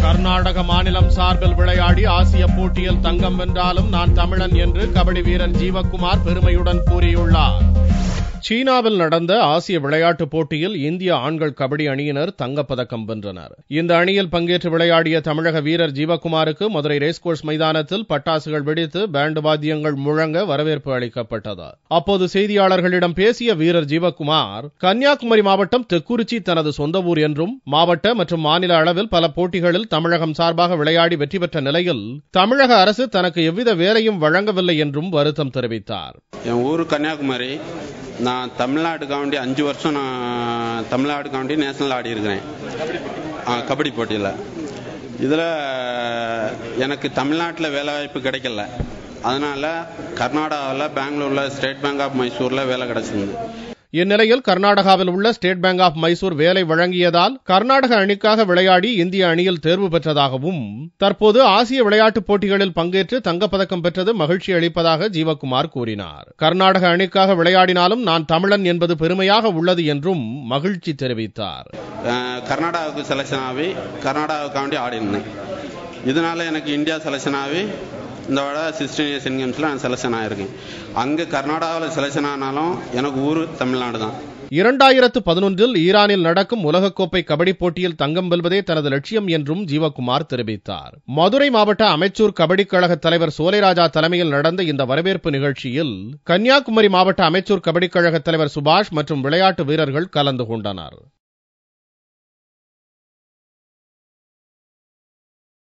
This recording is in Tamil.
கர்நாடக மாநிலம் சார்பில் விளையாடி ஆசிய போட்டியில் தங்கம் வென்றாலும் நான் தமிழன் என்று கபடி வீரர் ஜீவக்குமார் பெருமையுடன் கூறியுள்ளார் சீனாவில் நடந்த ஆசிய விளையாட்டுப் போட்டியில் இந்திய ஆண்கள் கபடி அணியினர் தங்கப்பதக்கம் வென்றனர் இந்த அணியில் பங்கேற்று விளையாடிய தமிழக வீரர் ஜீவக்குமாருக்கு மதுரை ரேஸ்கோர்ஸ் மைதானத்தில் பட்டாசுகள் வெடித்து பேண்டு வாத்தியங்கள் முழங்க வரவேற்பு அளிக்கப்பட்டது அப்போது செய்தியாளர்களிடம் பேசிய வீரர் ஜீவக்குமார் கன்னியாகுமரி மாவட்டம் தெக்குறிச்சி தனது சொந்த ஊர் என்றும் மாவட்ட மற்றும் மாநில அளவில் பல போட்டிகளில் தமிழகம் சார்பாக விளையாடி வெற்றி பெற்ற நிலையில் தமிழக அரசு தனக்கு எவ்வித வேலையும் வழங்கவில்லை என்றும் வருத்தம் தெரிவித்தார் என் ஊர் கன்னியாகுமரி நான் தமிழ்நாட்டுக்காண்டி அஞ்சு வருஷம் நான் தமிழ்நாட்டுக்காண்டி நேஷனல் ஆடி இருக்கிறேன் ஆ, கபடி போட்டியில் இதில் எனக்கு தமிழ்நாட்டில் வேலைவாய்ப்பு கிடைக்கல அதனால் கர்நாடகாவில் பெங்களூரில் ஸ்டேட் பேங்க் ஆஃப் மைசூரில் வேலை கிடச்சிருந்து இந்நிலையில் கர்நாடகாவில் உள்ள ஸ்டேட் பேங்க் ஆஃப் மைசூர் வேலை வழங்கியதால் கர்நாடக அணிக்காக விளையாடி இந்திய அணியில் தேர்வு பெற்றதாகவும் தற்போது ஆசிய விளையாட்டுப் போட்டிகளில் பங்கேற்று தங்கப்பதக்கம் பெற்றது மகிழ்ச்சி அளிப்பதாக ஜீவக்குமார் கூறினார் கர்நாடக அணிக்காக விளையாடினாலும் நான் தமிழன் என்பது பெருமையாக உள்ளது என்றும் மகிழ்ச்சி தெரிவித்தார் அஹ், கர்நாடகாவுக்கு செலெக்ஷன் ஆகி கர்நாடகாவுக்காண்டி ஆடி இருந்தேன் இதனால எனக்கு இந்தியா செலெக்ஷன் ஆகி இந்த விட சிக்ஸ்டீன் ஏஷியன் கேம்ஸில் நான் செலெக்ஷன் ஆகிருக்கேன் அங்கே கர்நாடகாவில் செலெக்ஷன் ஆனாலும் எனக்கு ஊர் தமிழ்நாடு தான் இரண்டாயிரத்து பதினொன்றில் ஈரானில் நடக்கும் உலகக்கோப்பை கபடி போட்டியில் தங்கம் வெல்வதே தனது லட்சியம் என்றும் ஜீவக்குமார் தெரிவித்தார் மதுரை மாவட்ட அமைச்சூர் கபடி கழக தலைவர் சோலைராஜா தலைமையில் நடந்த இந்த வரவேற்பு நிகழ்ச்சியில் கன்னியாகுமரி மாவட்ட அமைச்சூர் கபடி கழக தலைவர் சுபாஷ் மற்றும் விளையாட்டு வீரர்கள் கலந்து கொண்டனர்